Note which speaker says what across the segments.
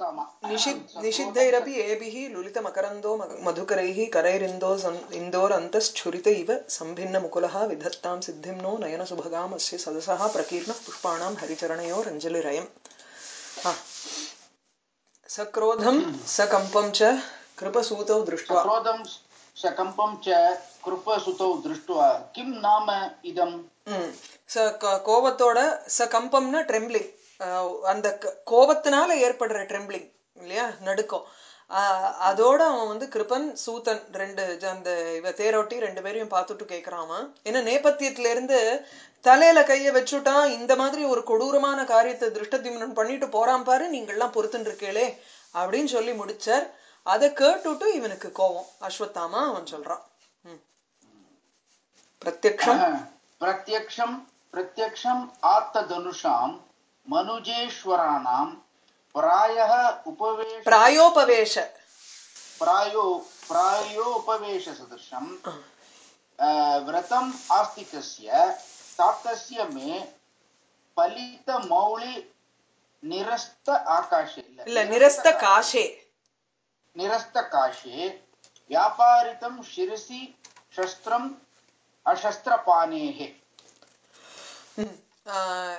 Speaker 1: அஸ்வத்தாமா
Speaker 2: निषिद् निषिद्धैरपि एभिः लुलितमकरन्दो मग- मधुकरैः करैरिन्दो सन्- इन्दोरन्तश्छुरित इव सम्भिन्नमुकुलः विधत्तां सिद्धिं नो नयनसुभगाम् अस्य सदसः प्रकीर्णः पुष्पाणां हरिचरणयोरञ्जलिरयम् हा। सक्रोधं सकम्पं च कृपसूतौ दृष्ट्वा
Speaker 1: क्रोधं सकम्पं च कृपसुतौ दृष्ट्वा किं नाम इदम्
Speaker 2: ம். ச க- கோபத்தோட ச கம்பம்னா ட்ரெம்ப்ளிங் அந்த க- கோபத்தினால ஏற்படுற ட்ரெம்ப்ளிங் இல்லையா நடுக்கம் ஆஹ் அதோட அவன் வந்து கிருபன் சூதன் ரெண்டு ஜ- அந்த இவ தேரோட்டி ரெண்டு பேரையும் பார்த்துட்டு கேக்குறாமா ஏன்னா நேபத்தியத்துல இருந்து தலையில கைய வச்சுட்டான் இந்த மாதிரி ஒரு கொடூரமான காரியத்தை திருஷ்டத்யும்னன் பண்ணிட்டு போறான் பாரு நீங்கள்லாம் பொறுத்துன்னு இருக்கீங்களே அப்படின்னு சொல்லி முடிச்சார் அதை கேட்டுட்டு இவனுக்கு கோபம் அஸ்வத்தாமா அவன் சொல்றான் ம். பிரத்யக்ஷம்
Speaker 1: प्रत्यक्षं प्रत्यक्षम् आत्तधनुषां मनुजेश्वराणां प्रायः उपवेश
Speaker 2: பிராயோபவேஷ
Speaker 1: प्रायो प्रायोपवेशसदृशं व्रतम् आस्तिकस्य तातस्य मे फलितमौळि निरस्त आकाशे
Speaker 2: இல்ல நிரஸ்த காஷே
Speaker 1: निरस्तकाशे व्यापारितं शिरसि शस्त्रम् अशस्त्रपाणेः
Speaker 2: ம். ஆஹ்,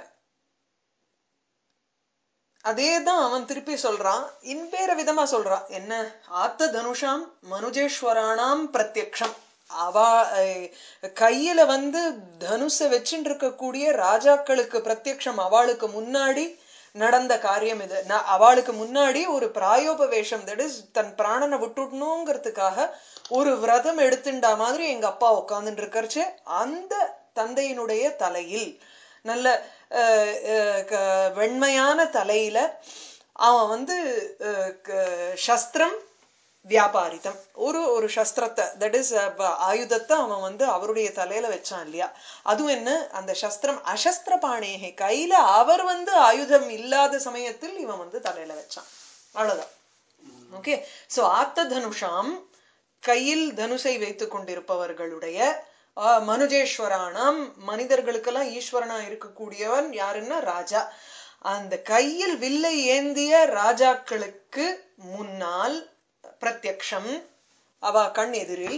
Speaker 2: அதேதான் அவன் திருப்பி சொல்றான் இன்வேற விதமா சொல்றான் என்ன ஆத்த தனுஷாம் மனுஜேஸ்வரானாம் பிரத்யக்ஷம் அவ அஹ், கையில வந்து தனுஷ வச்சுட்டு இருக்கக்கூடிய ராஜாக்களுக்கு பிரத்யக்ஷம் அவளுக்கு முன்னாடி நடந்த காரியம் இது நான் அவளுக்கு முன்னாடி ஒரு பிராயோபவேஷம் தட் இஸ் தன் பிராணனை விட்டுடணுங்கிறதுக்காக ஒரு விரதம் எடுத்துண்டா மாதிரி எங்க அப்பா உட்கார்ந்துட்டு இருக்கறச்சு அந்த தந்தையினுடைய தலையில் நல்ல அஹ், அஹ், க- வெண்மையான தலையில அவன் வந்து அஹ், க- சஸ்திரம் வியாபாரிதம் ஒரு ஒரு சஸ்திரத்தை தட் இஸ் ஆயுதத்தை அவன் வந்து அவருடைய தலையில வச்சான் இல்லையா அதுவும் என்ன அந்த சஸ்திரம் அசஸ்திர பாணேகை கையில அவர் வந்து ஆயுதம் இல்லாத சமயத்தில் இவன் வந்து தலையில வச்சான் அவ்வளவுதான் ஓகே சோ ஆத்த தனுஷாம் கையில் தனுஷை வைத்துக் கொண்டிருப்பவர்களுடைய ஆஹ், மனுஜேஸ்வரானாம் மனிதர்களுக்கெல்லாம் ஈஸ்வரனா இருக்கக்கூடியவன் யாருன்னா ராஜா அந்த கையில் வில்லை ஏந்திய ராஜாக்களுக்கு முன்னால் பிரத்யக்ஷம் அவ கண் எதிரில்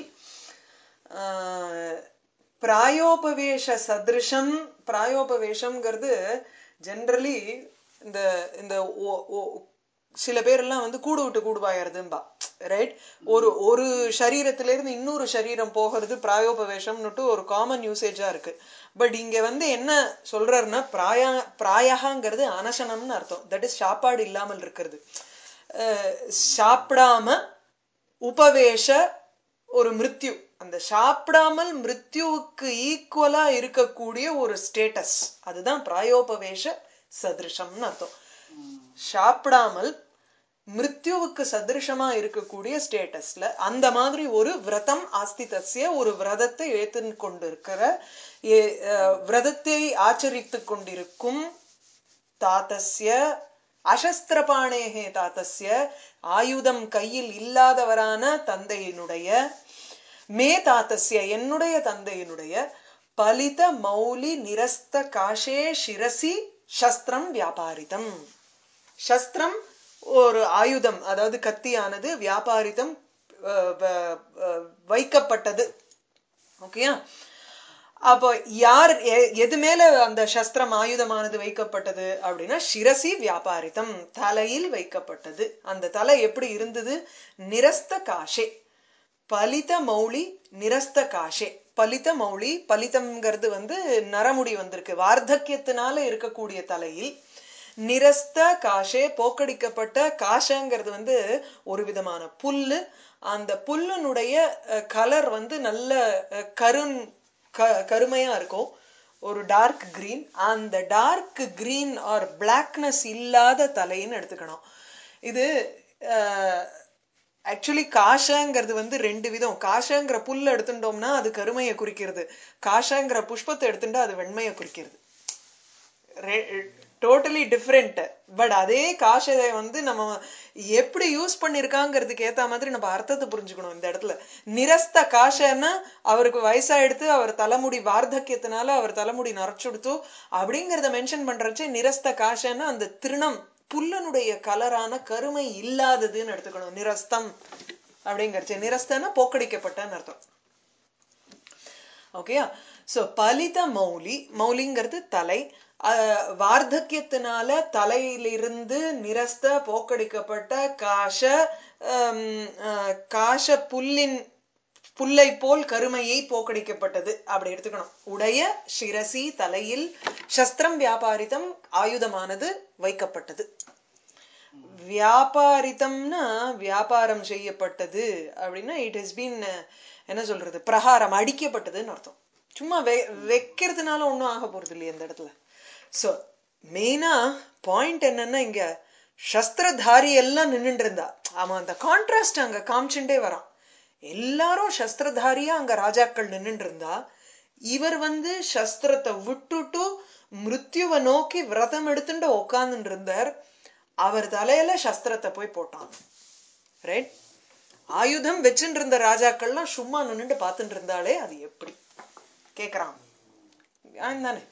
Speaker 2: ஆஹ், பிராயோபவேஷ சதிருஷம் பிராயோபவேஷம்ங்கிறது ஜெனரலி இந்த இந்த ஓ- ஓ- சில பேர் எல்லாம் வந்து கூடு விட்டு கூடுவாயறதும்பா ரைட் ஒரு ஒரு சரீரத்தில இருந்து இன்னொரு சரீரம் போகிறது பிராயோபவேஷம்னுட்டு ஒரு காமன் யூசேஜா இருக்கு பட் இங்க வந்து என்ன சொல்றாருன்னா பிராயா பிராயகாங்கிறது அனசனம்னு அர்த்தம் தட் இஸ் சாப்பாடு இல்லாமல் இருக்கிறது அஹ் சாப்பிடாம உபவேஷ ஒரு மிருத்யு அந்த சாப்பிடாமல் மிருத்யுவுக்கு ஈக்குவலா இருக்கக்கூடிய ஒரு ஸ்டேட்டஸ் அதுதான் பிராயோபவேஷ சதிருஷம்னு அர்த்தம் சாப்பிடாமல் மிருத்யுவுக்கு சதிருஷமா இருக்கக்கூடிய ஸ்டேட்டஸ்ல அந்த மாதிரி ஒரு விரதம் ஆஸ்திதஸ்ய ஒரு விரதத்தை ஏத்து கொண்டிருக்கிற ஏ- அஹ், விரதத்தை ஆச்சரித்து கொண்டிருக்கும் தாத்தஸ்ய அசஸ்திரபாணேகே தாத்தஸ்ய ஆயுதம் கையில் இல்லாதவரான தந்தையினுடைய மே தாத்தஸ்ய என்னுடைய தந்தையினுடைய பலித மௌலி நிரஸ்த காஷே சிரசி சஸ்திரம் வியாபாரிதம் சஸ்திரம் ஒரு ஆயுதம் அதாவது கத்தியானது வியாபாரிதம் அஹ், வ- அஹ், வைக்கப்பட்டது ஓகேயா அப்போ யார் எ- எது மேல அந்த சஸ்திரம் ஆயுதமானது வைக்கப்பட்டது அப்படின்னா சிரசி வியாபாரிதம் தலையில் வைக்கப்பட்டது அந்த தலை எப்படி இருந்தது நிரஸ்த காஷே பலித மௌலி நிரஸ்த காஷே பலித மௌலி பலிதம்ங்கிறது வந்து நரமுடி வந்திருக்கு வார்த்தக்கியத்தினால இருக்கக்கூடிய தலையில் நிரஸ்த காஷே போக்கடிக்கப்பட்ட காஷங்கிறது வந்து ஒரு விதமான புல்லு அந்த புல்லுனுடைய கலர் வந்து நல்ல அஹ், கருண் க- கருமையா இருக்கும் ஒரு டார்க் கிரீன் அந்த டார்க் கிரீன் ஆர் பிளாக்னஸ் இல்லாத தலைன்னு எடுத்துக்கணும் இது ஆக்சுவலி காஷங்கிறது வந்து ரெண்டு விதம் காஷங்கிற புல்ல எடுத்துட்டோம்னா அது கருமையை குறிக்கிறது காஷங்கிற புஷ்பத்தை எடுத்துட்டா அது வெண்மையை குறிக்கிறது டோட்டலி டிஃப்ரெண்ட் பட் அதே காஷதை வந்து நம்ம எப்படி யூஸ் பண்ணிருக்காங்கிறதுக்கு ஏத்த மாதிரி நம்ம அர்த்தத்தை புரிஞ்சுக்கணும் இந்த இடத்துல நிரஸ்த காஷன்னா அவருக்கு வயசாயிடுத்து அவர் தலைமுடி வார்த்தக்கியத்தினால அவர் தலைமுடி நரைச்சுடுத்து அப்படிங்கறத மென்ஷன் பண்றச்சு நிரஸ்த காஷன்னா அந்த திருணம் புல்லனுடைய கலரான கருமை இல்லாததுன்னு எடுத்துக்கணும் நிரஸ்தம் அப்படிங்கிறச்சு நிரஸ்தனா போக்கடிக்கப்பட்டன்னு அர்த்தம் ஓகேயா சோ பலித மௌலி மௌலிங்கிறது தலை அஹ், வார்த்தக்கியத்தினால தலையிலிருந்து நிரஸ்த போக்கடிக்கப்பட்ட காஷ ஹம், அஹ், காஷ புல்லின் புல்லை போல் கருமையை போக்கடிக்கப்பட்டது அப்படி எடுத்துக்கணும் உடைய சிரசி தலையில் சஸ்திரம் வியாபாரிதம் ஆயுதமானது வைக்கப்பட்டது வியாபாரிதம்னா வியாபாரம் செய்யப்பட்டது அப்படின்னா இட் ஹஸ் பீன் என்ன சொல்றது பிரகாரம் அடிக்கப்பட்டதுன்னு அர்த்தம் சும்மா வெ வைக்கிறதுனால ஒண்ணும் ஆக போறது இல்லையா இந்த இடத்துல சோ மெயினா பாயிண்ட் என்னன்னா இங்க சஸ்திரதாரி எல்லாம் நின்னுட்டு இருந்தா அவன் அந்த கான்ட்ராஸ்ட் அங்க காமிச்சுட்டே வரான் எல்லாரும் சஸ்திரதாரியா அங்க ராஜாக்கள் நின்னுட்டு இருந்தா இவர் வந்து சஸ்திரத்தை விட்டுட்டு மிருத்யுவை நோக்கி விரதம் எடுத்துட்டு உட்கார்ந்துட்டு இருந்தார் அவர் தலையில சஸ்திரத்தை போய் போட்டான் ரைட் ஆயுதம் வச்சுட்டு இருந்த ராஜாக்கள்லாம் சும்மா நின்னுட்டு பார்த்துட்டு இருந்தாலே அது எப்படி கேக்குறான் நியாயம் தானே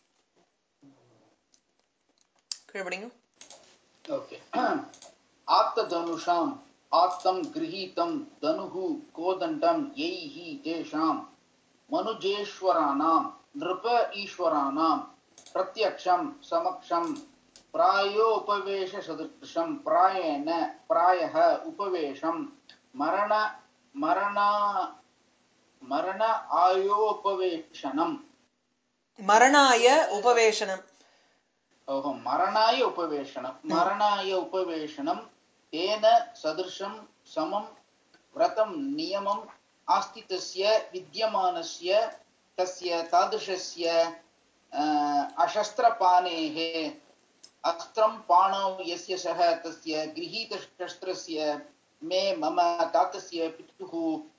Speaker 2: கீழ்படிங்க
Speaker 1: ओके आत्तधनुषाम् आत्तं गृहीतं धनुः कोदण्डं यैः तेषां मनुजेश्वराणां नृप ईश्वराणां प्रत्यक्षं समक्षं प्रायोपवेशसदृशं प्रायेण प्रायः उपवेशं मरण मरणा मरण आयोपवेशनम्
Speaker 2: மரணாய உபவேசனம்
Speaker 1: ओहो मरणाय उपवेशनं मरणाय उपवेशनं तेन सदृशं समं व्रतं नियमम् आस्तितस्य विद्यमानस्य तस्य तादृशस्य अ, अशस्त्रपाणेः अस्त्रं पाणौ यस्य सः तस्य गृहीतशस्त्रस्य मे मम तातस्य पितुः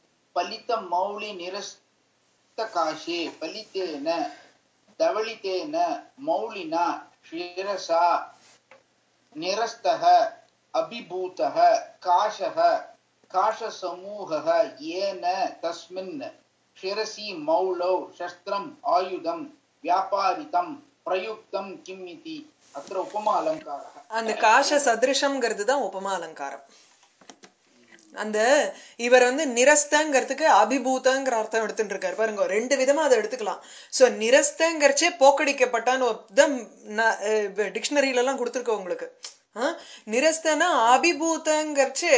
Speaker 1: पलितमौलिनिरस्तकाशे पलितेन धवलितेन मौलिना शिरसा निरस्तः अभिभूतः काशः काशसमूहः येन तस्मिन् शिरसि मौलौ शस्त्रम् आयुधं व्यापारितं प्रयुक्तं किम् इति अत्र उपमा अलङ्कारः
Speaker 2: அந்த காஷ சதிருஷம்ங்கிறது தான் உபமா அலங்காரம் அந்த இவர் வந்து நிரஸ்தங்கிறதுக்கு அபிபூதங்கிற அர்த்தம் எடுத்துட்டு இருக்காரு பாருங்க ரெண்டு விதமா அதை எடுத்துக்கலாம் சோ நிரஸ்தங்கிறச்சே போக்கடிக்கப்பட்டான்னு டிக்ஷனரியில எல்லாம் கொடுத்துருக்கோம் உங்களுக்கு ஆ? நிரஸ்தனா அபிபூதங்கிறச்சே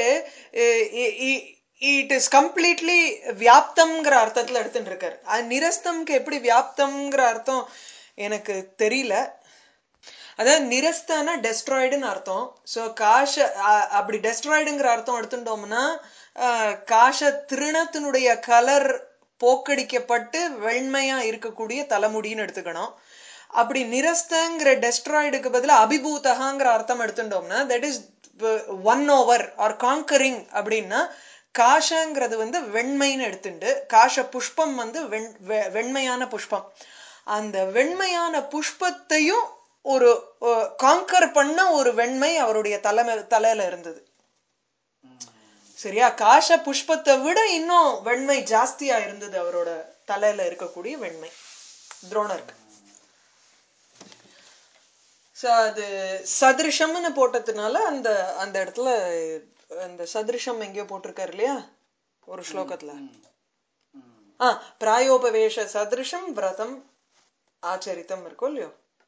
Speaker 2: இட் இஸ் கம்ப்ளீட்லி வியாப்தம்ங்கிற அர்த்தத்துல எடுத்துட்டு இருக்காரு அது நிரஸ்தம்க்கு எப்படி வியாப்தம்ங்கிற அர்த்தம் எனக்கு தெரியல அதாவது நிரஸ்தான டெஸ்ட்ராய்டுன்னு அர்த்தம் சோ காஷ அ- அப்படி டெஸ்ட்ராய்டுங்கிற அர்த்தம் எடுத்துட்டோம்னா அஹ், காஷ திருணத்தினுடைய கலர் போக்கடிக்கப்பட்டு வெண்மையா இருக்கக்கூடிய தலைமுடின்னு எடுத்துக்கணும் அப்படி நிரஸ்தங்கிற டெஸ்ட்ராய்டுக்கு பதிலா அபிபூதகாங்கிற அர்த்தம் எடுத்துட்டோம்னா that is one over or conquering அப்படின்னா காஷங்கிறது வந்து வெண்மைன்னு எடுத்துண்டு காஷ புஷ்பம் வந்து வெண் வெ- வெண்மையான புஷ்பம் அந்த வெண்மையான புஷ்பத்தையும் ஒரு காங்கர் பண்ண ஒரு வெண்மை அவருடைய தலைமை தலையில இருந்தது சரியா காஷ புஷ்பத்தை விட இன்னும் வெண்மை ஜாஸ்தியா இருந்தது அவரோட தலையில இருக்கக்கூடிய வெண்மை துரோணருக்கு சோ அது சதிருஷம்னு போட்டதுனால அந்த அந்த இடத்துல அந்த சதிருஷம் எங்கேயோ போட்டிருக்காரு இல்லையா ஒரு ஸ்லோகத்துல ஆ பிராயோபவேஷ சதிருஷம் விரதம் ஆச்சரித்தம் இருக்கும் இல்லையோ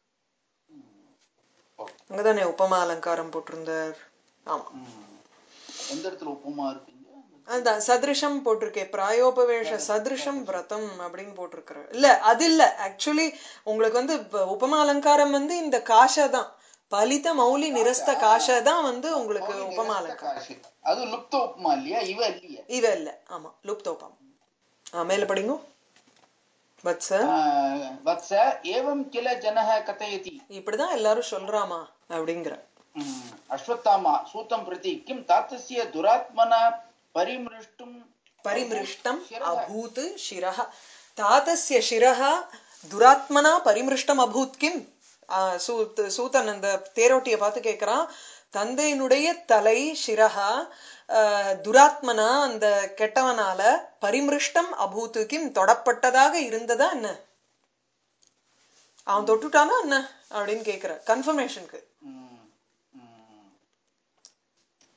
Speaker 2: அங்கதானே உபமா அலங்காரம் போட்டிருந்தார் ஆமா
Speaker 1: எந்த இடத்துல உப்புமா இருக்கீங்க
Speaker 2: அந்த சதிருஷம் போட்டிருக்கேன் பிராயோபவேஷ சதிருஷம் விரதம் அப்படின்னு போட்டிருக்கிறார் இல்ல அது இல்ல ஆக்சுவலி உங்களுக்கு வந்து இப்ப உபமா அலங்காரம் வந்து இந்த காஷை தான் பலித மௌலி நிரஸ்த காஷை தான் வந்து உங்களுக்கு உபமா அலங்காரம்
Speaker 1: ಕಾಶಿ ಅದು ಲುಪ್ತ ಉಪಮಾ இல்லையா இவ இல்லையே
Speaker 2: இவ இல்ல ஆமா லுப்தோபம் ஆ மேல படிங்க வத்ச
Speaker 1: ಆ, ವತ್ಸ ಏವಂ ಕಿಲ ಜನಃ ಕಥಯತಿ
Speaker 2: இப்படிதான் எல்லாரும் சொல்றாமா அப்படிங்கிற
Speaker 1: ಹ್ಮ್. ಅಶ್ವತ್ಥಾಮ ಸೂತಂ ಪ್ರತಿ ಕಿಂ ತಾತಸ್ಯ ದುರಾತ್ಮನ ಪರಿಮೃಷ್ಟುಂ
Speaker 2: परिमृष्टम् अभूत् शिरः तातस्य शिरः துராத்மனா பரிமிருஷ்டம் அபூத் கிம் ஆ, சூத் சூதன் அந்த தேரோட்டிய பார்த்து கேக்குறான் தந்தையினுடைய தலை சிரஹா ஆ, துராத்மனா அந்த கெட்டவனால பரிமிருஷ்டம் அபூத் கிம் தொடப்பட்டதாக இருந்ததா என்ன அவன் தொட்டுட்டானா என்ன அப்படின்னு கேக்குற கன்ஃபர்மேஷனுக்கு
Speaker 1: ಹ್ಮ್. ಹ್ಮ್.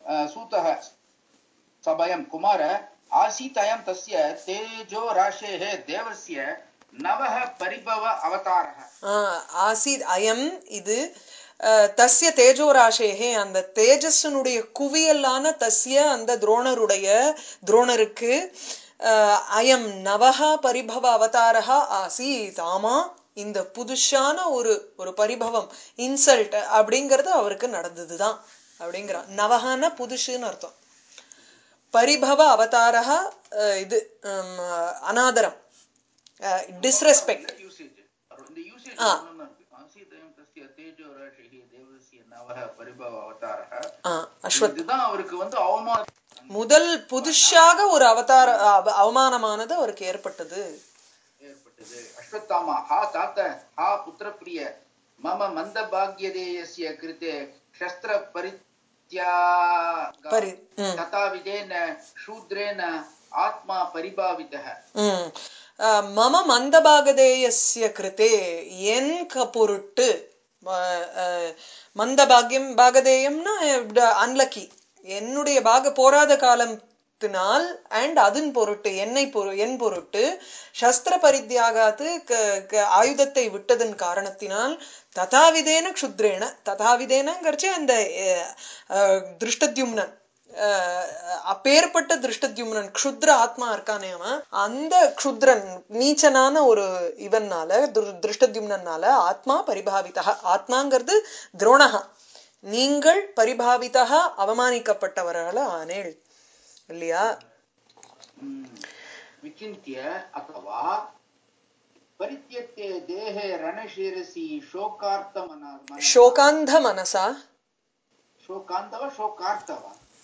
Speaker 1: सूतः सभयं कुमार आसीत् अयं तस्य तेजो राशेः देवस्य नवः परिभव अवतारः
Speaker 2: ஆஹ் ஆசீத் அயம் இது அஹ், தஸ்ய தேஜோராசேகே அந்த தேஜஸனுடைய குவியலான தஸ்ய அந்த துரோணருடைய துரோணருக்கு அஹ், அயம் நவஹா பரிபவ அவதாரஹா ஆசீத் ஆமா இந்த புதுசான ஒரு ஒரு பரிபவம் இன்சல்ட் அப்படிங்கிறது அவருக்கு நடந்ததுதான் அப்படிங்கிறான் நவஹான புதுசுன்னு அர்த்தம் பரிபவ அவதாரஹா அஹ், இது ஹம், அனாதரம் டிஸ்ரெஸ்பெக்ட்
Speaker 1: யூசேஜ் இந்த யூசேஜ்
Speaker 2: ஆ.
Speaker 1: ஒண்ணுன்னு இருக்கு ஆசீத் அயம் தஸ்ய தேஜோ ராசேः தேவस्य नवः परिभव अवतारः
Speaker 2: அஸ்வத்
Speaker 1: இதுதான் அவருக்கு வந்து அவமானம்
Speaker 2: முதல் புதுசாக ஒரு அவதார அவ- அவமானமானது அவருக்கு ஏற்பட்டது
Speaker 1: ஏற்பட்டது அஸ்வத்தாமா ஹா தாத்த ஹா புத்திரப்பிரிய மம மந்தபாக்யதேயஸ்ய கிருதே சஸ்திர பரித்யாக
Speaker 2: பரி ம்,
Speaker 1: ததாவிதேன சூத்ரேன ஆத்மா பரிபாவிதः
Speaker 2: ம். அஹ், மம மந்தபாகதேயஸ்ய கிருதே என் க பொருட்டு அஹ், அஹ், மந்தபாகியம் பாகதேயம்னா அன்லக்கி என்னுடைய பாக போராத காலத்தினால் அண்ட் அதன் பொருட்டு என்னை பொரு என் பொருட்டு சஸ்திர பரித்தியாகாத்து க- க- ஆயுதத்தை விட்டதன் காரணத்தினால் ததாவிதேன க்ஷுத்ரேன ததாவிதேனங்கிறச்சே அந்த அஹ், அஹ், திருஷ்டத்யும்னன் அஹ், அப்பேற்பட்ட திருஷ்டத்யும்னன் க்ஷுத்ர ஆத்மா இருக்கானே அவன் அந்த க்ஷுத்ரன் நீச்சனான ஒரு இவன்னால துர்- திருஷ்டத்யும்னனால ஆத்மா பரிபாவிதா ஆத்மாங்கிறது துரோணகா நீங்கள் பரிபாவிதா அவமானிக்கப்பட்டவர்கள ஆனேள் இல்லையா
Speaker 1: हम्म, विचिन्त्य अथवा परित्यक्ते देहे रणशिरसि शोकार्तमन मन-
Speaker 2: शोकान्ध मनसा
Speaker 1: शोकान्तव शोकार्तव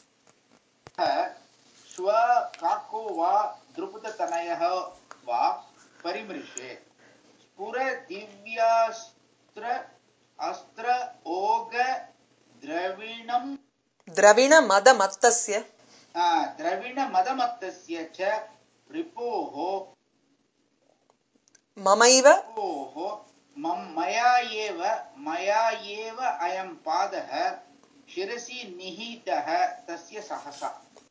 Speaker 1: स्वकाको वा द्रुपदतनयः वा परिमृशे स्फुर दिव्यास्त्र अस्त्र ओग द्रविणं
Speaker 2: द्रविण मद मत्तस्य
Speaker 1: आ, द्रविणमदमत्तस्य च रिपोः
Speaker 2: ममैव
Speaker 1: ओः मम मया एव मया एव अयं पादः शिरसि निहितः तस्य सहसा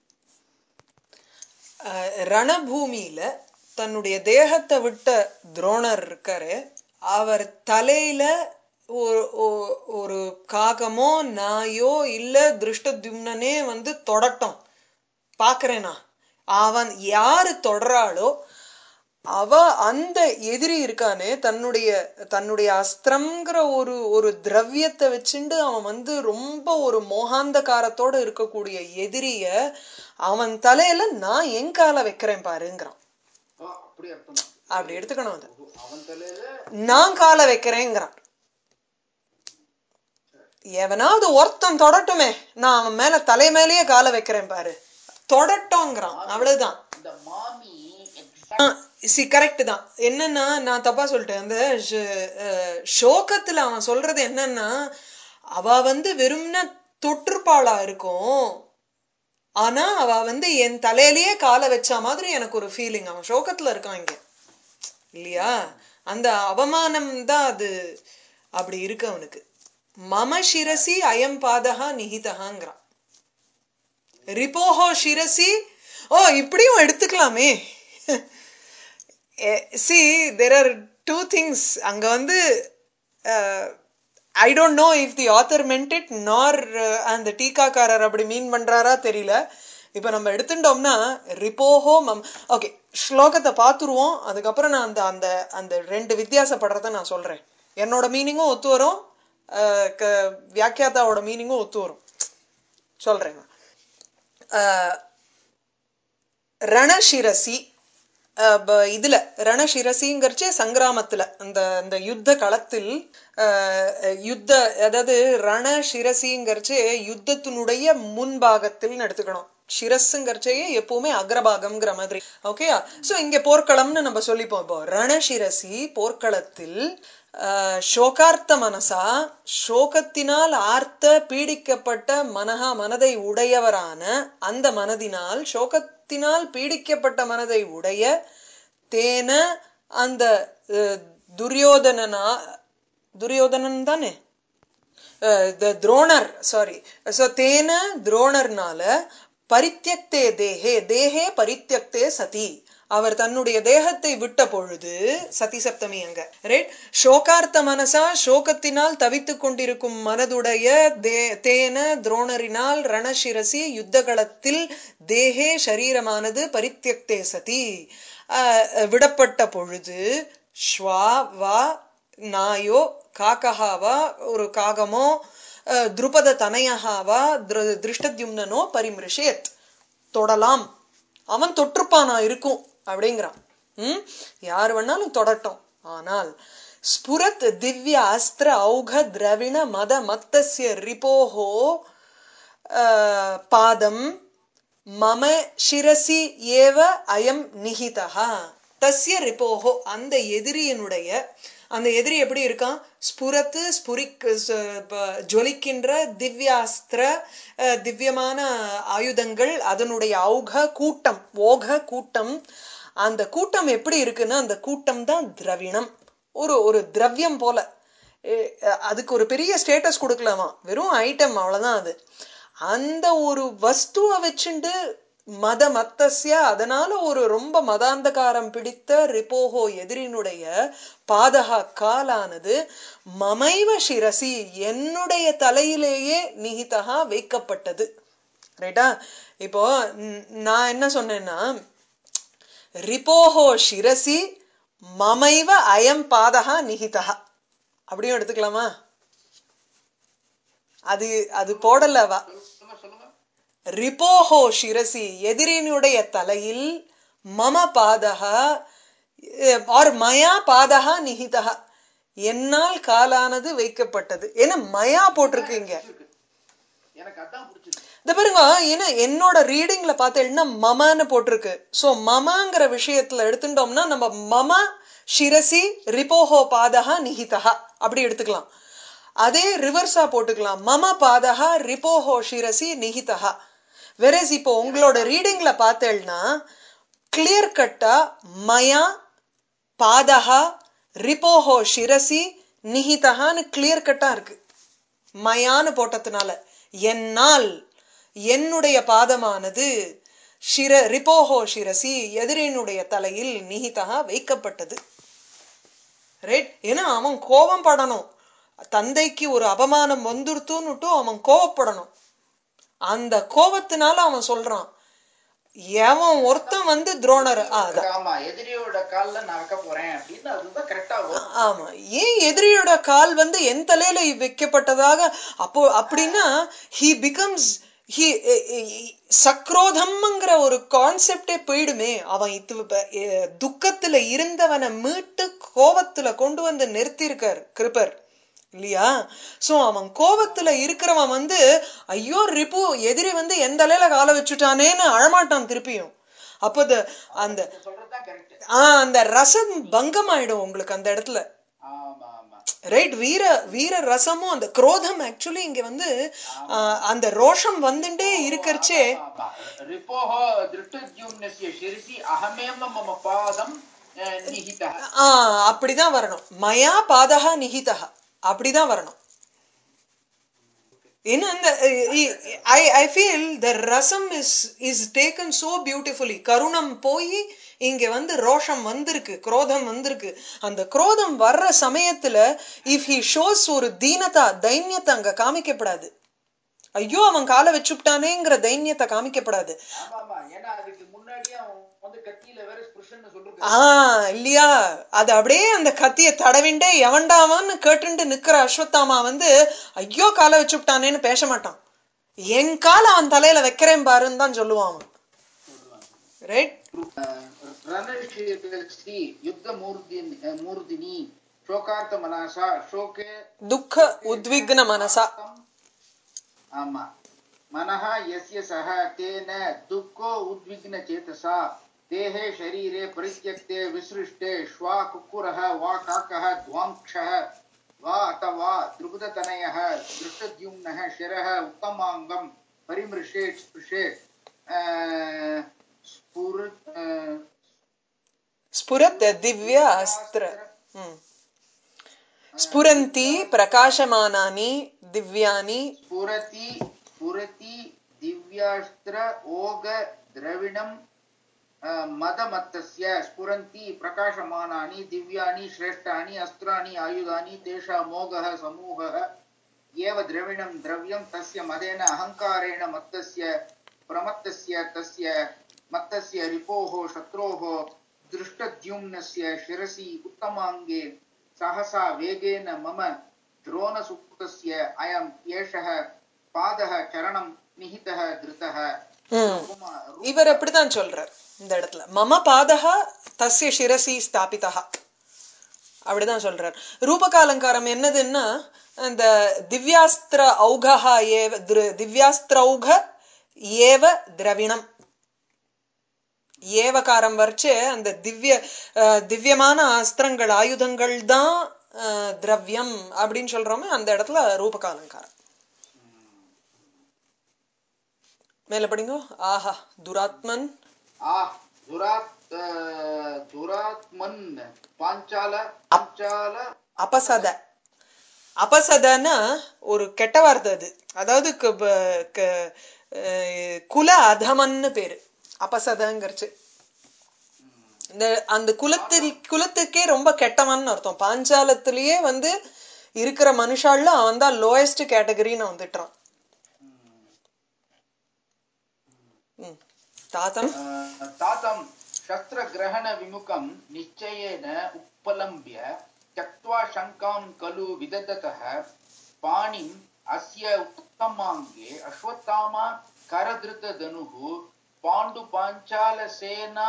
Speaker 2: அஹ், ரணபூமியில தன்னுடைய தேகத்தை விட்ட துரோணர் இருக்காரு அவர் தலையில ஒரு ஒ- ஒரு காகமோ நாயோ இல்ல திருஷ்டத்யும்னனே வந்து தொடட்டும் பாக்குறேனா அவன் யாரு தொடராளோ அவ அந்த எதிரி இருக்கானே தன்னுடைய தன்னுடைய அஸ்திரம்ங்கிற ஒரு ஒரு திரவியத்தை வச்சுண்டு அவன் வந்து ரொம்ப ஒரு மோகாந்தகாரத்தோட இருக்கக்கூடிய எதிரிய அவன் தலையில நான் என் காலை வைக்கிறேன் பாருங்கிறான்
Speaker 1: ஓ, அப்படி அர்த்தம்
Speaker 2: அப்படி எடுத்துக்கணும் அது
Speaker 1: அவன் தலையில
Speaker 2: நான் காலை வைக்கிறேங்கிறான் எவனாவது ஒருத்தன் தொடட்டுமே நான் அவன் மேல தலை மேலேயே காலை வைக்கிறேன் பாரு தொடட்டோங்கிறான் அவ்வளவுதான்
Speaker 1: இந்த மாமி exact-
Speaker 2: சி கரெக்ட் தான் என்னன்னா நான் தப்பா சொல்லிட்டேன் அந்த ஷ- அஹ், ஷோகத்துல அவன் சொல்றது என்னன்னா அவ வந்து வெறும்ன தொற்றுப்பாளா இருக்கும் ஆனா அவ வந்து என் தலையிலேயே காலை வச்ச மாதிரி எனக்கு ஒரு ஃபீலிங் அவன் ஷோகத்துல இருக்கான் இங்க இல்லையா அந்த அவமானம் தான் அது அப்படி இருக்கு அவனுக்கு மம சிரசி அயம் பாதகா நிகிதகாங்கிறான் ரிபோஹோ சிரசி ஓ இப்படியும் எடுத்துக்கலாமே see there are two things அங்க வந்து I don't know if the author meant it nor அந்த டீகாக்காரர் அப்படி மீன் பண்றாரா தெரியல இப்ப நம்ம எடுத்துட்டோம்னா ரிப்போஹோ மம் ஓகே ஸ்லோகத்தை பார்த்துருவோம் அதுக்கப்புறம் நான் அந்த அந்த அந்த ரெண்டு வித்தியாசப்படுறத நான் சொல்றேன் என்னோட மீனிங்கும் ஒத்து வரும் அஹ், க- வியாக்கியாதாவோட மீனிங்கும் ஒத்து வரும் சொல்றேன் நான். அஹ், ரணசிரசி அஹ், ப- இதுல ரணசிரசிங்கிறச்சே சங்கிராமத்துல அந்த அந்த யுத்த களத்தில் அஹ், யுத்த அதாவது ரணசிரசிங்கிறச்சே யுத்தத்தினுடைய முன்பாகத்தில் எடுத்துக்கணும் சிரஸுங்கிறச்சேயே எப்பவுமே அக்ரபாகம்ங்கிற மாதிரி ஓகேயா சோ இங்க போர்க்களம்னு நம்ம சொல்லிப்போம் இப்போ ரணசிரசி போர்க்களத்தில் அஹ், சோகார்த்த மனசா சோகத்தினால் ஆர்த்த பீடிக்கப்பட்ட மனஹா மனதை உடையவரான அந்த மனதினால் சோகத்தினால் பீடிக்கப்பட்ட மனதை உடைய தேன அந்த அஹ், துரியோதனனா துரியோதனன் தானே த துரோணர் சாரி ஸோ தேன துரோணர்னால பரித்தியக்தே தேஹே தேஹே பரித்தியக்தே சதி அவர் தன்னுடைய தேகத்தை விட்ட பொழுது சதி சப்தமி அங்க ரைட் சோகார்த்த மனசா சோகத்தினால் தவித்துக் கொண்டிருக்கும் மனதுடைய தே தேன துரோணரினால் ரணசிரசி யுத்தகளத்தில் தேகே சரீரமானது பரித்தியக்தே சதி அஹ், விடப்பட்ட பொழுது ஸ்வா வா நாயோ காக்கஹாவா ஒரு காகமோ அஹ், துருபத தனயஹாவா திரு- திருஷ்டத்யும்னனோ பரிமிருஷேத் தொடலாம் அவன் தொற்றுப்பானா இருக்கும் அப்படிங்கிறான் ம் யார் வேணாலும் தொடட்டும் ஆனால் ஸ்புரத் திவ்ய அஸ்திர ஔக திரவிண மத மத்தஸ்ய ரிபோஹோ அஹ், பாதம் மம சிரசி ஏவ அயம் நிகிதா தஸ்ய ரிபோஹோ அந்த எதிரியினுடைய அந்த எதிரி எப்படி இருக்கான் ஸ்புரத்து ஸ்புரிக் ச- ப- ஜொலிக்கின்ற திவ்யாஸ்திர அஹ், திவ்யமான ஆயுதங்கள் அதனுடைய ஔக கூட்டம் ஓக கூட்டம் அந்த கூட்டம் எப்படி இருக்குன்னா அந்த கூட்டம் தான் திரவிணம் ஒரு ஒரு திரவியம் போல எ- அதுக்கு ஒரு பெரிய ஸ்டேட்டஸ் கொடுக்கலாமா வெறும் ஐட்டம் அவ்வளவுதான் அது அந்த ஒரு வஸ்துவை வச்சுண்டு மத மத்தஸ்ய அதனால ஒரு ரொம்ப மதாந்தகாரம் பிடித்த ரிப்போஹோ எதிரினுடைய பாதகா காலானது மமைவ சிரசி என்னுடைய தலையிலேயே நிகிதகா வைக்கப்பட்டது ரைட்டா இப்போ ம், நான் என்ன சொன்னேன்னா ரிப்போஹோ சிரசி மமைவ அயம் பாதகா நிகிதகா அப்படியும் எடுத்துக்கலாமா அது அது போடலவா
Speaker 1: சொல்லுங்க சொல்லுங்க
Speaker 2: ரிபோஹோ சிரசி எதிரினுடைய தலையில் மம பாதகா ஆர் மயா பாதகா நிகிதா என்னால் காலானது வைக்கப்பட்டது ஏன்னா மயா போட்டிருக்கு இங்க
Speaker 1: இருக்கு. எனக்கு அதான் பிடிச்சிருக்கு
Speaker 2: இந்த பாருங்க ஏன்னா என்னோட ரீடிங்ல பார்த்தேன்னா மமன்னு போட்டிருக்கு சோ மமங்கிற விஷயத்துல எடுத்துட்டோம்னா நம்ம மம சிரசி ரிபோஹோ பாதகா நிகிதா அப்படி எடுத்துக்கலாம் அதே ரிவர்ஸா போட்டுக்கலாம் மம பாதகா ரிபோஹோ சிரசி நிகிதா வெரஸ் இப்போ உங்களோட ரீடிங்ல பார்த்தேன்னா கிளியர் கட்டா மயா பாதகா ரிபோஹோ சிரசி நிகிதகான்னு கிளியர் கட்டா இருக்கு மயான்னு போட்டதுனால என்னால் என்னுடைய பாதமானது சிர ரிபோஹோ சிரசி எதிரினுடைய தலையில் நிகிதகா வைக்கப்பட்டது ரைட் ஏன்னா அவன் கோபம் படணும் தந்தைக்கு ஒரு அபமானம் வந்துருத்துன்னுட்டு அவன் கோவப்படணும் அந்த கோபத்தினால அவன் சொல்றான் எவன் ஒருத்தன் வந்து துரோணர் ஆ, அதான்
Speaker 1: ஆமா எதிரியோட கால்ல நான் வைக்க போறேன் அப்படின்னு அதுதான் கரெக்டா வரும்
Speaker 2: ஆமா ஏன் எதிரியோட கால் வந்து என் தலையில வைக்கப்பட்டதாக அப்போ அப்படின்னா ஹி பிகம்ஸ் ஹி சக்ரோதம்ங்கிற ஒரு கான்செப்டே போயிடுமே அவன் இது ப- எ- துக்கத்துல இருந்தவனை மீட்டு கோபத்துல கொண்டு வந்து நிறுத்தியிருக்கார் கிருபர் இல்லையா சோ அவன் கோபத்துல இருக்கிறவன் வந்து ஐயோ ரிப்பு எதிரி வந்து எந்த தலையில காலை வச்சுட்டானேன்னு அழமாட்டான் திருப்பியும் அப்போ the- அந்த
Speaker 1: நீங்க சொல்றதுதான் கரெக்ட்
Speaker 2: ஆஹ் அந்த ரசம் பங்கம் ஆயிடும் உங்களுக்கு அந்த இடத்துல
Speaker 1: ஆமா ஆமா
Speaker 2: ரைட் வீர வீர ரசமும் அந்த குரோதம் ஆக்சுவலி இங்க வந்து ஆஹ், அந்த ரோஷம் வந்துட்டே இருக்கறச்சே
Speaker 1: ஆமா. ரிப்போஹோ திருஷ்டத்யும்னஸ்ய சிரசி அகமேவ மம பாதம் அஹ், நிஹிதः
Speaker 2: ஆஹ் அப்படிதான் வரணும் மயா பாதகா நிகிதா அப்படிதான் வரணும் ஏன்னா இந்த I I feel the rasam is is taken so beautifully கருணம் போய் இங்க வந்து ரோஷம் வந்திருக்கு குரோதம் வந்திருக்கு அந்த குரோதம் வர்ற சமயத்துல இஃப் ஹி ஷோஸ் ஒரு தீனதா தைன்யத்தை அங்க காமிக்கப்படாது ஐயோ அவன் காலை வச்சுட்டானேங்கிற தைன்யத்தை காமிக்கப்படாது
Speaker 1: ஆமா ஆமா ஏன்னா அதுக்கு முன்னாடியே அவன் வந்து கத்தியில வேற ஸ்பிருஷன் சொல்லிருக்கான்
Speaker 2: ஆ இல்லையா அது அப்படியே அந்த கத்திய தடவிண்டே எவன்டாவான்னு கேட்டுண்டு நிக்கிற அஸ்வத்தாமா வந்து ஐயோ காலை வச்சுட்டானேன்னு பேச மாட்டான் என் காலை அவன் தலையில வைக்கிறேன் பாருன்னு தான் சொல்லுவான் அவன் ரைட்
Speaker 1: रणशिरसि युद्धमूर्तिनि मूर्तिनि शोकार्तमनसा शोके
Speaker 2: துக்க உத்விக்ன மனசா
Speaker 1: ஆமா मनः यस्य सः तेन दुःखो उद्विग्नचेतसा देहे शरीरे परित्यक्ते विसृष्टे श्वा कुक्कुरः वा काकः द्वाङ्क्षः वा अथवा द्रुपदतनयः दृष्टद्युम्नः शिरः उत्तमाङ्गं परिमृशेत् स्पृशेत् अ, स्फुर अ,
Speaker 2: ஸ்புரத் திவ்ய அஸ்திர ம். ஸ்புரந்தி பிரகாசமானானி திவ்யானி
Speaker 1: स्फुरति स्फुरति दिव्यास्त्र ओग द्रविणम् अ, मदमत्तस्य स्फुरन्ति प्रकाशमानानि दिव्यानि श्रेष्ठानि अस्त्राणि आयुधानि तेषां मोघः समूहः एव द्रविणं द्रव्यं तस्य मदेन अहङ्कारेण मत्तस्य प्रमत्तस्य तस्य मत्तस्य रिपोः शत्रोः दृष्टद्युम्नस्य शिरसि उत्तमाङ्गे सहसा वेगेन मम द्रोणसुक्तस्य अयम् एषः पादः चरणं निहितः धृतः
Speaker 2: ம்.
Speaker 1: उपमा-
Speaker 2: இவர் அப்படித்தான் சொல்றார் இந்த இடத்துல மம பாதகா தஸ்ய சிரசி ஸ்தாபிதா அப்படிதான் சொல்றார் ரூபகாலங்காரம் என்னதுன்னா அந்த திவ்யாஸ்திர ஔகஹா ஏவ திரு- திவ்யாஸ்திரௌக ஏவ திரவிணம் ஏவகாரம் வரைச்சு அந்த திவ்ய அஹ், திவ்யமான அஸ்திரங்கள் ஆயுதங்கள் தான் அஹ், திரவியம் அப்படின்னு சொல்றோமே அந்த இடத்துல ரூபகாலங்காரம் மேல படிங்க ஆஹா துராத்மன்
Speaker 1: आ दुरात् अ, दुरात्मन् पाञ्चाल पाञ्चाल
Speaker 2: அபசத அபசதனா ஒரு கெட்ட வார்த்தை அது அதாவது கு- ப- க- அஹ் குல அதமன்னு பேரு அபசதங்கிறச்சு இந்த அந்த குலத்தில் குலத்துக்கே ரொம்ப கெட்டவன்னு அர்த்தம் பாஞ்சாலத்திலேயே வந்து இருக்கிற மனுஷாள்ல அவன் தான் லோயஸ்ட் கேட்டகரின்னு வந்துட்டான் ம். தாத்தம்
Speaker 1: अ, तातं शस्त्रग्रहणविमुखं निश्चयेन उपलम्ब्य त्यक्त्वा शङ्कां खलु विदधतः पाणिम् अस्य उत्तमाङ्गे अश्वत्थामा करधृतधनुः पाण्डुपाञ्चालसेना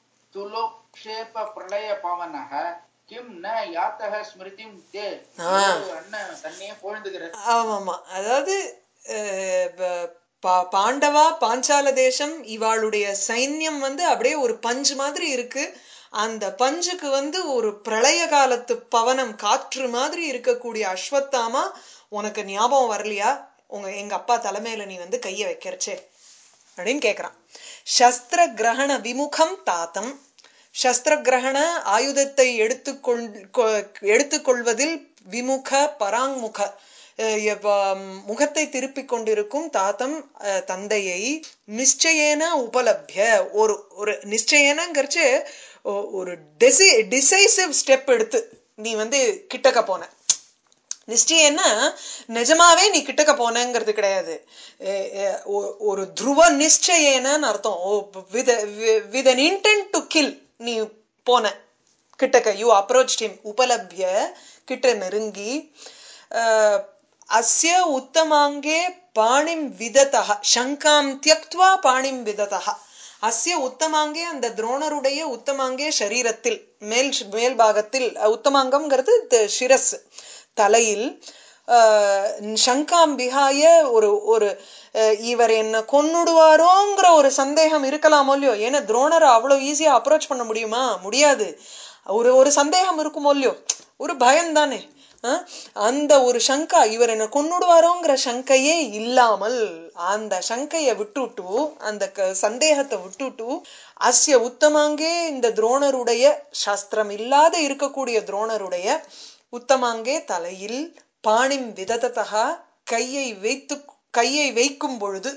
Speaker 1: तुलोक्षेपप्रलयपवनः किं न यातः स्मृतिं ते அண்ணன் தன்னையே பொழுதுகிற
Speaker 2: ஆமாமா அதாவது அஹ், ப- பா- பாண்டவா பாஞ்சால தேசம் இவாளுடைய சைன்யம் வந்து அப்படியே ஒரு பஞ்சு மாதிரி இருக்கு அந்த பஞ்சுக்கு வந்து ஒரு பிரளய காலத்து பவனம் காற்று மாதிரி இருக்கக்கூடிய அஸ்வத்தாமா உனக்கு ஞாபகம் வரலையா உங்க எங்க அப்பா தலைமையில நீ வந்து கைய வைக்கிறச்சே அப்படின்னு கேக்குறான் சஸ்திர கிரகண விமுகம் தாத்தம் சஸ்திர கிரகண ஆயுதத்தை எடுத்துக்கொள் கொ- எடுத்துக்கொள்வதில் விமுக பராங்முக அஹ் எவ்வ- முகத்தை திருப்பிக் கொண்டிருக்கும் தாத்தம் அஹ், தந்தையை நிச்சயேன உபலப்ய ஒரு ஒரு நிச்சயனங்கிறச்சு ஒ- ஒரு டிசி டிசைசிவ் ஸ்டெப் எடுத்து நீ வந்து கிட்டக்க போன நிச்சயம்னா நிஜமாவே நீ கிட்டக்க போனங்கிறது கிடையாது எ- எ- ஒ- ஒரு துருவ நிச்சயேனன்னு அர்த்தம் with with an intent to kill நீ போன கிட்டக்க யூ அப்ரோச் ஹிம் உபலப்ய கிட்ட நெருங்கி அஹ், அஸ்ய உத்தமாங்கே பாணிம் விததः சங்காம் தியக்த்வா பாணிம் விததः அஸ்ய உத்தமாங்கே அந்த துரோணருடைய உத்தமாங்கே சரீரத்தில் மேல் மேல் பாகத்தில் அஹ், உத்தமாங்கம்ங்கிறது த- சிரஸ் தலையில் ஆஹ், சங்காம் விஹாய ஒரு ஒரு அஹ், இவர் என்ன கொன்னுடுவாரோங்கிற ஒரு சந்தேகம் இருக்கலாமோ இல்லையோ ஏன்னா துரோணரை அவ்வளவு ஈஸியா அப்ரோச் பண்ண முடியுமா முடியாது ஒரு ஒரு சந்தேகம் இருக்குமோ இல்லையோ ஒரு பயம் தானே அஹ், அந்த ஒரு சங்கா இவர் என்ன கொன்னுடுவாரோங்கிற சங்கையே இல்லாமல் அந்த சங்கையை விட்டுட்டு அந்த க- சந்தேகத்தை விட்டுட்டு அஸ்ய உத்தமாங்கே இந்த துரோணருடைய சாஸ்திரம் இல்லாத இருக்கக்கூடிய துரோணருடைய உத்தமாங்கே தலையில் பாணிம் விதததா கையை வைத்து கையை வைக்கும் பொழுது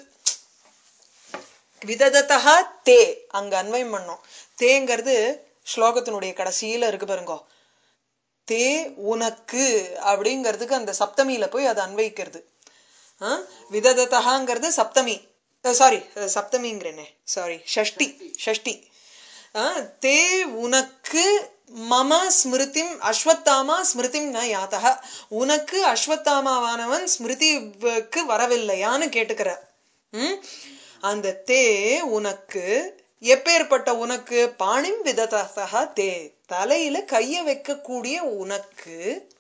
Speaker 2: விதததா தே அங்க அன்வயம் பண்ணோம் தேங்கிறது ஸ்லோகத்தினுடைய கடைசியில இருக்கு பாருங்கோ தே உனக்கு அப்படிங்கிறதுக்கு அந்த சப்தமியில போய் அது அன்வைக்கிறது ஆ? விதததகாங்கிறது சப்தமி சாரி சப்தமிங்கிறேனே சாரி ஷஷ்டி ஷஷ்டி ஆ, தே உனக்கு மம ஸ்மிருதிம் அஸ்வத்தாமா ஸ்மிருதிம் ந யாத்தக உனக்கு அஸ்வத்தாமாவானவன் ஸ்மிருதிக்கு வரவில்லையான்னு கேட்டுக்கிற ம்? அந்த தே உனக்கு எப்பேற்பட்ட உனக்கு பாணிம் விததா தே தலையில கைய வைக்கக்கூடிய உனக்கு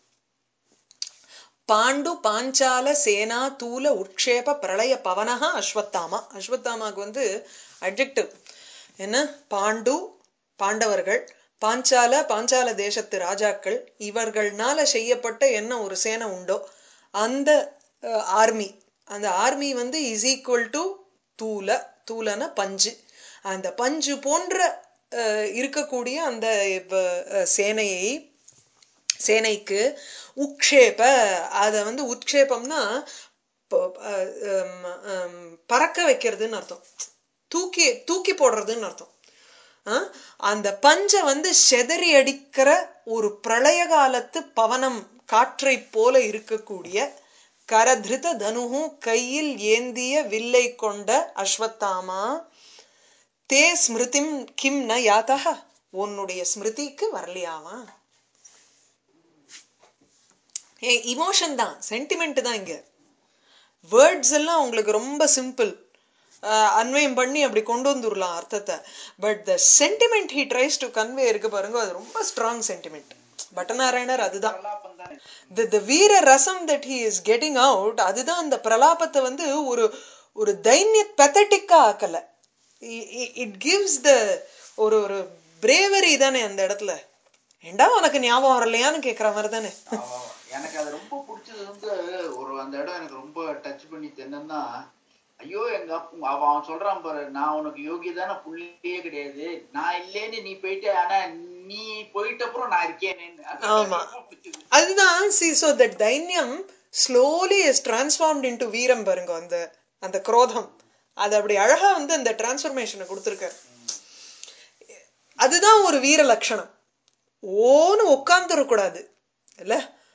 Speaker 2: பாண்டு பாஞ்சால சேனா தூல உட்சேப பிரளய பவனஹா அஸ்வத்தாமா அஸ்வத்தாமாக்கு வந்து அட்ஜெக்டிவ் என்ன பாண்டு பாண்டவர்கள் பாஞ்சால பாஞ்சால தேசத்து ராஜாக்கள் இவர்கள்னால செய்யப்பட்ட என்ன ஒரு சேனை உண்டோ அந்த ஆர்மி அந்த ஆர்மி வந்து இஸ் ஈக்குவல் டு தூல தூலன பஞ்சு அந்த பஞ்சு போன்ற அஹ், இருக்கக்கூடிய அந்த இப்ப, அஹ், சேனையை சேனைக்கு உக்ஷேப அத வந்து உட்சேபம்னா ப- அஹ் ஹம் ஹம் பறக்க வைக்கிறதுன்னு அர்த்தம் தூக்கி தூக்கி போடுறதுன்னு அர்த்தம் ஆ? அந்த பஞ்ச வந்து செதறி அடிக்கிற ஒரு பிரளய காலத்து பவனம் காற்றை போல இருக்கக்கூடிய கரதிருத தனுகு கையில் ஏந்திய வில்லை கொண்ட அஸ்வத்தாமா தே ஸ்மிருதிம் கிம் ந யாத்தக உன்னுடைய ஸ்மிருதிக்கு வரலையாவா ஏ இமோஷன் தான் சென்டிமெண்ட் தான் இங்க வேர்ட்ஸ் எல்லாம் உங்களுக்கு ரொம்ப சிம்பிள் அன்வயம் பண்ணி அப்படி கொண்டு வந்துடலாம் அர்த்தத்தை but the sentiment he tries to convey இருக்கு பாருங்க அது ரொம்ப ஸ்ட்ராங் சென்டிமெண்ட் பட்டநாராயணர் அதுதான்
Speaker 1: பிரலாபம் தானே
Speaker 2: the the வீர ரசம் that he is getting out அதுதான் அந்த பிரலாபத்தை வந்து ஒரு ஒரு தைன்ய பெத்தட்டிக்கா ஆக்கல இட் கிவ்ஸ் த ஒரு ஒரு பிரேவரி தானே அந்த இடத்துல ஏண்டா உனக்கு ஞாபகம் வரலையான்னு கேக்குற மாதிரி தானே
Speaker 1: ஆமா, ஆமா. எனக்கு அது ரொம்ப பிடிச்சது வந்து ஒரு அந்த இடம் எனக்கு ரொம்ப டச் பண்ணிட்டு என்னன்னா ஐயோ எங்க அப்பா அவன் அவன் சொல்றான் பாரு நான் உனக்கு யோகிதான புள்ளியே கிடையாது நான் இல்லேன்னு நீ போயிட்டு ஆனா நீ போயிட்ட அப்புறம் நான் இருக்கேனேன்னு அது
Speaker 2: ஆமா.
Speaker 1: ரொம்ப பிடிச்சது.
Speaker 2: அதுதான் see so that dainyam slowly is transformed into veeram பாருங்க அந்த அந்த குரோதம் அது அப்படி அழகா வந்து அந்த டிரான்ஸ்ஃபர்மேஷனை கொடுத்துருக்காரு அதுதான் ஒரு வீர லட்சணம் ஓன்னு உட்காந்துடக்கூடாது இல்ல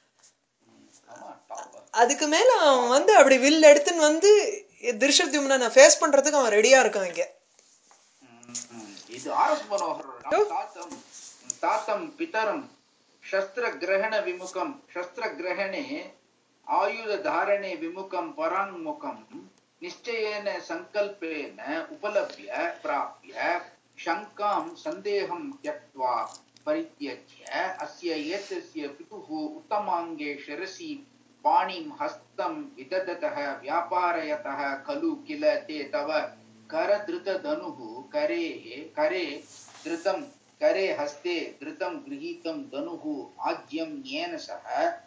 Speaker 1: ஆமா top.
Speaker 2: அதுக்கு மேல அவன் வந்து அப்படி வில் எடுத்துன்னு வந்து திருஷத்யும்ன ஃபேஸ் பண்றதுக்கு அவன் ரெடியா இருக்கான் இங்க
Speaker 1: ம், ம். இது ஆர்எஸ் மனோகர் தாத்தம் தாத்தம் பிதரம் शस्त्रग्रहण विमुखं शस्त्रग्रहणे आयुधधारणे विमुखं पराङ्मुखं निश्चयेन सङ्कल्पेन उपलभ्य प्राप्य शङ्कां सन्देहं त्यक्त्वा परित्यज्य अस्य एतस्य पितुः उत्तमाङ्गे शिरसि पाणिं हस्तं विदधतः व्यापारयतः खलु किल ते तव करधृतधनुः करेः करे धृतं करे हस्ते धृतं गृहीतं धनुः आज्यं येन सह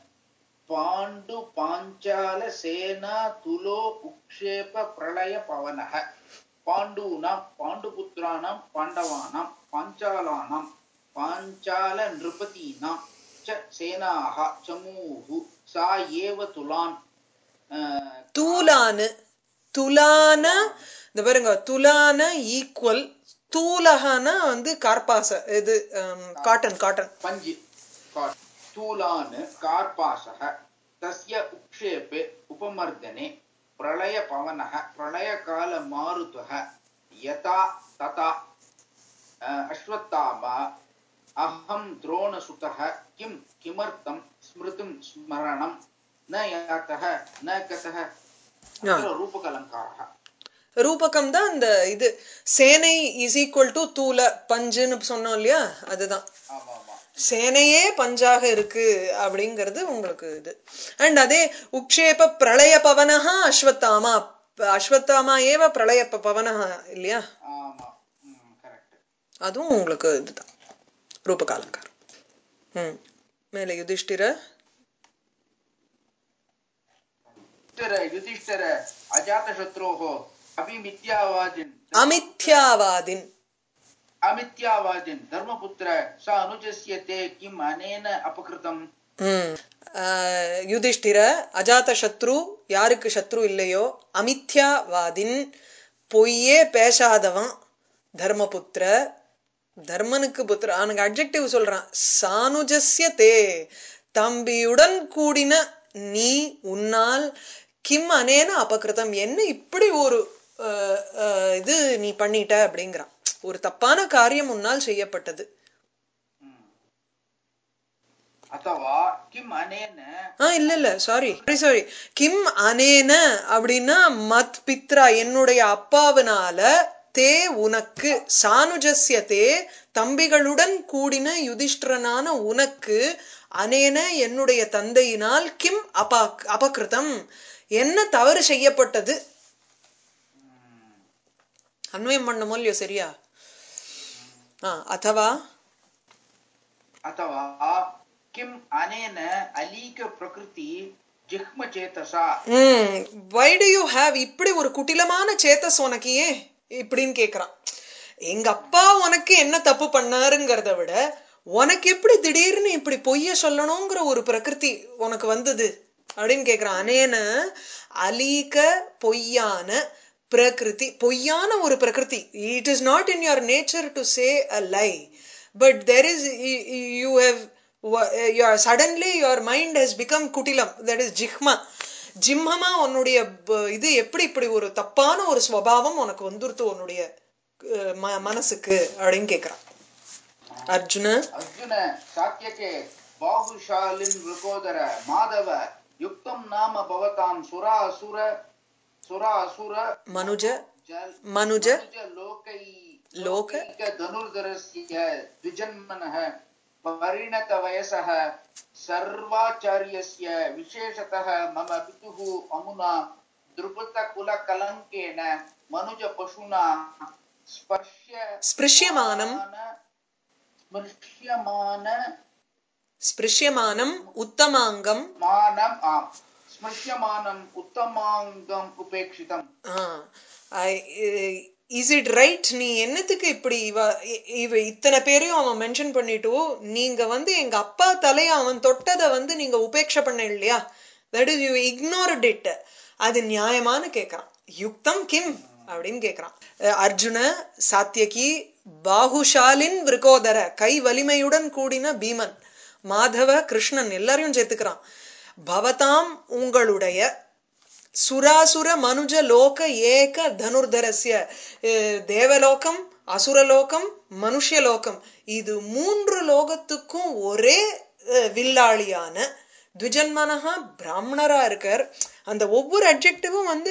Speaker 1: पाण्डु पाञ्चाल सेना तुलो उक्षेप प्रलय पवनः पाण्डूनां पाण्डुपुत्राणां पाण्डवानां पाञ्चालानां पाञ्चाल नृपतीनां च सेनाः चमूः सा एव तुलान् अ,
Speaker 2: தூலானு துலான இந்த பாருங்க துலான ஈக்குவல் தூலகனா வந்து கார்பாச இது காட்டன் காட்டன்
Speaker 1: पञ्ज स्थूलान् कार्पासः तस्य उक्षेपे उपमर्दने प्रलयपवनः प्रलयकालमारुतः यथा तथा अ, अश्वत्थामा अहं द्रोणसुतः किं किमर्थं स्मृतिं स्मरणं न यातः न गतः अत्र रूपकलङ्कारः
Speaker 2: ரூபகம் தான் அந்த இது சேனை இஸ் ஈக்குவல் டு தூல பஞ்சுன்னு சொன்னோம் இல்லையா அதுதான்
Speaker 1: ஆமா ஆமா
Speaker 2: சேனையே பஞ்சாக இருக்கு அப்படிங்கிறது உங்களுக்கு இது அண்ட் அதே உக்ஷேப பிரளய பவனஹா அஸ்வத்தாமா அஸ்வத்தாமா ஏவ பிரளய ப- பவனஹா இல்லையா
Speaker 1: ஆமா ம் கரெக்ட்
Speaker 2: அதுவும் உங்களுக்கு இதுதான் ரூபகாலங்காரம் ம் மேல யுதிஷ்டிர
Speaker 1: युधिष्ठिर युधिष्ठिर अजातशत्रोः अभिमिथ्यावादिन्
Speaker 2: அமித்யாவாதின்
Speaker 1: अमिथ्यावादिन् धर्मपुत्र स अनुजस्य ते किम् अनेन अपकृतम्
Speaker 2: ம் ஆஹ், யுதிஷ்டிர அஜாத சத்ரு யாருக்கு சத்ரு இல்லையோ அமித்யாவாதின் பொய்யே பேசாதவன் தர்மபுத்திர தர்மனுக்கு புத்திர அவனுக்கு அட்ஜெக்டிவ் சொல்றான் சானுஜஸ்ய தே தம்பியுடன் கூடின நீ உன்னால் கிம் அனேன அபகிருதம் என்ன இப்படி ஒரு ஆஹ், ஆஹ், இது நீ பண்ணிட்ட அப்படிங்கிறான் ஒரு தப்பான காரியம் உன்னால் செய்யப்பட்டது
Speaker 1: अथवा किम् अनेन
Speaker 2: ஆ இல்ல இல்ல சாரி சாரி சாரி கிம் அனேன அப்படின்னா மத் பித்ரா என்னுடைய அப்பாவினால தே உனக்கு சானுஜஸ்ய தே தம்பிகளுடன் கூடின யுதிஷ்டிரனான உனக்கு அனேன என்னுடைய தந்தையினால் கிம் அபா அபகிருதம் என்ன தவறு செய்யப்பட்டது அன்வயம் பண்ண இல்லையோ சரியா ஆ அதவா
Speaker 1: अथवा किम् अनेन अलीकप्रकृति जिह्मचेतसा
Speaker 2: ம் வை டு யூ ஹாவ் இப்படி ஒரு குட்டிலமான சேத்தஸ் உனக்கு ஏன் இப்படின்னு கேக்குறான் எங்க அப்பா உனக்கு என்ன தப்பு பண்ணாருங்கிறத விட உனக்கு எப்படி திடீர்னு இப்படி பொய்ய சொல்லணுங்கிற ஒரு பிரகிருதி உனக்கு வந்தது அப்படின்னு கேக்குறான் அனேன அலீக பொய்யான பிரகிருதி பொய்யான ஒரு பிரகிருதி it is not in your nature to say a lie but there is you have suddenly your mind has become kutilam that is jihma ஜிம்மமா உன்னுடைய ப- இது எப்படி இப்படி ஒரு தப்பான ஒரு ஸ்வபாவம் உனக்கு வந்துருத்து உன்னுடைய அஹ், ம- மனசுக்கு அப்படின்னு கேக்குறான் அர்ஜுன
Speaker 1: ಅರ್ಜುನ ಸಾತ್ಯಕ್ಕೆ ಬಾಹುಶಾಲಿನ್ ಮೃಗೋದರ ಮಾಧವ ಯುಕ್ತಂ ನಾಮ ಭವತಾಂ ಸುರಾಸುರ ಸುರಾಸುರ
Speaker 2: மனுஜ
Speaker 1: ಜಲ್
Speaker 2: மனுஜ
Speaker 1: ಮನುಜ ಲೋಕೈ
Speaker 2: ಲೋಕ
Speaker 1: ಲೋಕೈಕ ಧನುರ್ಧರಸ್ಯ ದ್ವಿಜನ್ಮನಃ ಪರಿಣತ ವಯಸಃ ಸರ್ವಾಚಾರ್ಯಸ್ಯ ವಿಶೇಷತಃ ಮಮ ಪಿತುಃ ಅಮುನಾ ದೃಪತ ಕುಲ ಕಲಂಕೇನ ಮನುಜ ಪಶುನಾ ಸ್ಪರ್ಶ್ಯ
Speaker 2: ஸ்பிருஷ்யமானம்
Speaker 1: ஸ்மிருஷ்யமான
Speaker 2: ஸ்பிருஷ்யமானம் உத்தமாங்கம்
Speaker 1: மானம் ஆம் ஸ்மிருஷ்யமானம் உத்தமாங்கம் உபேட்சிதம்
Speaker 2: இஸ் இட் ரைட் நீ என்னத்துக்கு இப்படி இவ இ- இவ இத்தனை பேரையும் அவன் மென்ஷன் பண்ணிட்டு நீங்க வந்து எங்க அப்பா தலைய அவன் தொட்டதை வந்து நீங்க உபேட்சை பண்ண இல்லையா that is you ignored it அது நியாயமான்னு கேக்குறான் யுக்தம் கிம் அப்படின்னு கேக்குறான் அஹ் அர்ஜுன சாத்தியகி பாகுஷாலின் விருகோதர கை வலிமையுடன் கூடின பீமன் மாதவ கிருஷ்ணன் எல்லாரையும் சேர்த்துக்கிறான் பவதாம் உங்களுடைய சுராசுர மனுஜ லோக ஏக தனுர்தரஸ்ய அஹ் தேவலோகம் அசுரலோகம் மனுஷ்யலோகம் இது மூன்று லோகத்துக்கும் ஒரே அஹ், வில்லாளியான த்விஜன்மனஹா பிராமணரா இருக்கார் அந்த ஒவ்வொரு அட்ஜெக்டிவும் வந்து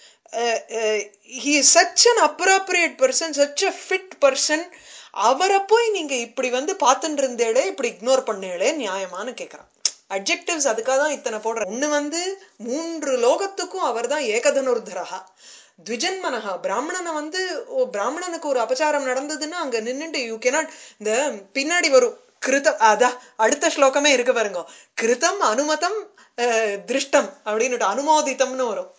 Speaker 2: he such an inappropriate person such a fit person அவரை போய் நீங்க இப்படி வந்து பார்த்துட்டு இருந்தேளே இப்படி இக்னோர் பண்ணேளே நியாயமான்னு கேக்குறான் அட்ஜெக்டிவ்ஸ் அதுக்காக தான் இத்தனை போடுற ஒண்ணு வந்து மூன்று லோகத்துக்கும் அவர்தான் ஏகதனுர்தரஹா த்விஜன்மனஹா பிராமணனை வந்து ஓ பிராமணனுக்கு ஒரு அபச்சாரம் நடந்ததுன்னா அங்க நின்னுட்டு யூ cannot இந்த பின்னாடி வரும் கிருதம் அதான் அடுத்த ஸ்லோகமே இருக்கு பாருங்க கிருதம் அனுமதம் அஹ், திருஷ்டம் அப்படின்னுட்டு அனுமோதித்தம்னு வரும்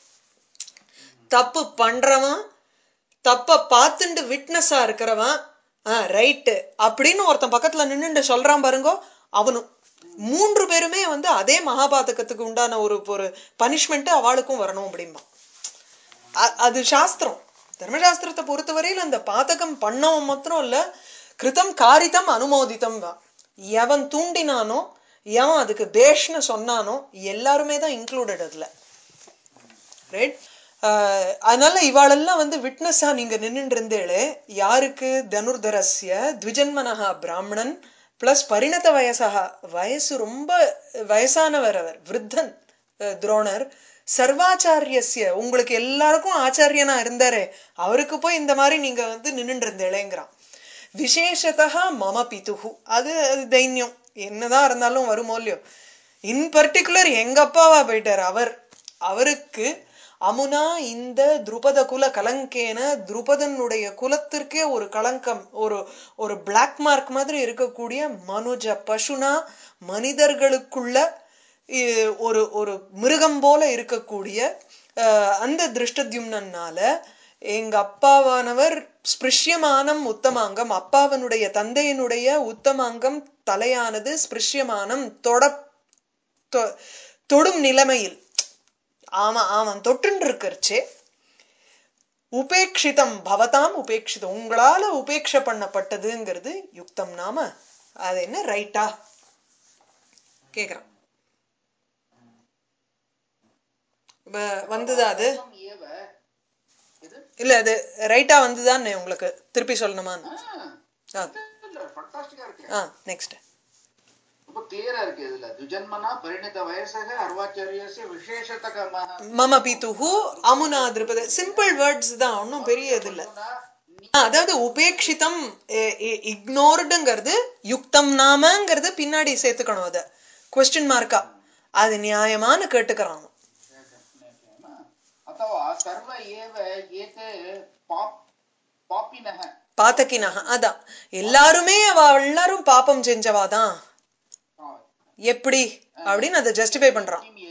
Speaker 2: தப்பு பண்றவன் தப்ப பார்த்துண்டு விட்னஸா இருக்கிறவன் ரைட்டு அப்படின்னு ஒருத்தன் பக்கத்துல நின்னுண்டு சொல்றான் பாருங்கோ அவனும் மூன்று பேருமே வந்து அதே மகாபாதகத்துக்கு உண்டான ஒரு ஒரு பனிஷ்மெண்ட் அவளுக்கும் வரணும் அப்படிம்பா அ- அது சாஸ்திரம் தர்மசாஸ்திரத்தை பொறுத்தவரையில் அந்த பாதகம் பண்ணவன் மாத்திரம் இல்ல கிருதம் காரிதம் அனுமோதிதம் தான் எவன் தூண்டினானோ எவன் அதுக்கு பேஷ்னு சொன்னானோ எல்லாருமே தான் இன்க்ளூடட் அதுல ரைட் அதனால இவாளெல்லாம் வந்து விட்னஸா நீங்க நின்னுட்டு இருந்தேளே யாருக்கு தனுர்தரஸ்ய த்விஜன்மனஹா பிராமணன் பிளஸ் பரிணத வயசகா வயசு ரொம்ப வயசானவர் அவர் விருத்தன் அஹ், துரோணர் சர்வாச்சாரியஸ்ய உங்களுக்கு எல்லாருக்கும் ஆச்சாரியனா இருந்தாரே அவருக்கு போய் இந்த மாதிரி நீங்க வந்து நின்னுட்டு இருந்தேளேங்கிறான் விசேஷதா மம பிதுகு அது அது தைன்யம் என்னதான் இருந்தாலும் வருமோ இல்லையோ இன் பர்டிகுலர் எங்க அப்பாவா போயிட்டார் அவர் அவருக்கு அமுனா இந்த துருபத குல கலங்கேன துருபதனுடைய குலத்திற்கே ஒரு களங்கம் ஒரு ஒரு பிளாக் மார்க் மாதிரி இருக்கக்கூடிய மனுஜ பசுனா மனிதர்களுக்குள்ள இ- ஒரு ஒரு மிருகம் போல இருக்கக்கூடிய அஹ், அந்த திருஷ்டத்யும்னால எங்க அப்பாவானவர் ஸ்பிருஷ்யமானம் உத்தமாங்கம் அப்பாவனுடைய தந்தையினுடைய உத்தமாங்கம் தலையானது ஸ்பிருஷ்யமானம் தொட தொ- தொடும் நிலைமையில் அவன் அவன் தொட்டுன்னு இருக்கறச்சே உபேட்சிதம் பவதாம் உபேட்சிதம் உங்களால உபேட்ச பண்ணப்பட்டதுங்கிறது யுக்தம் நாம அது என்ன ரைட்டா கேக்குறான் வ- வந்ததா அது
Speaker 1: ஏவ இது
Speaker 2: இல்ல அது ரைட்டா வந்துதான்னு உங்களுக்கு திருப்பி சொல்லணுமான்னு ஆ
Speaker 1: ஃபண்டாஸ்டிக்கா இருக்கு
Speaker 2: ஆ நெக்ஸ்ட்
Speaker 1: ரொம்ப கிளியரா இருக்கு இதுல துஜன்மனா பரிணித வயசக அர்வாச்சாரியஸ்ய விசேஷதக மக
Speaker 2: மம பீதுஹு அமுனா திருப்பதி சிம்பிள் வேர்ட்ஸ் தான் ஒன்றும் பெரிய இது இல்ல
Speaker 1: நீ
Speaker 2: ஆ, அதாவது உபேட்சிதம் இக்னோர்டுங்கிறது யுக்தம் நாமங்கிறது பின்னாடி சேர்த்துக்கணும் அத கொஸ்டின் மார்க்கா அது நியாயமான்னு கேட்டுக்கிறான்
Speaker 1: ಅಥವಾ ಸರ್ವ ಏವ ಏತೆ ಪಾಪ್ ಪಾಪಿನಃ
Speaker 2: பாத்தக்கினக அதான் எல்லாருமே அவ எல்லாரும் பாப்பம் செஞ்சவாதான் எப்படி அப்படின்னு அதை ஜஸ்டிஃபை பண்றான்
Speaker 1: किम्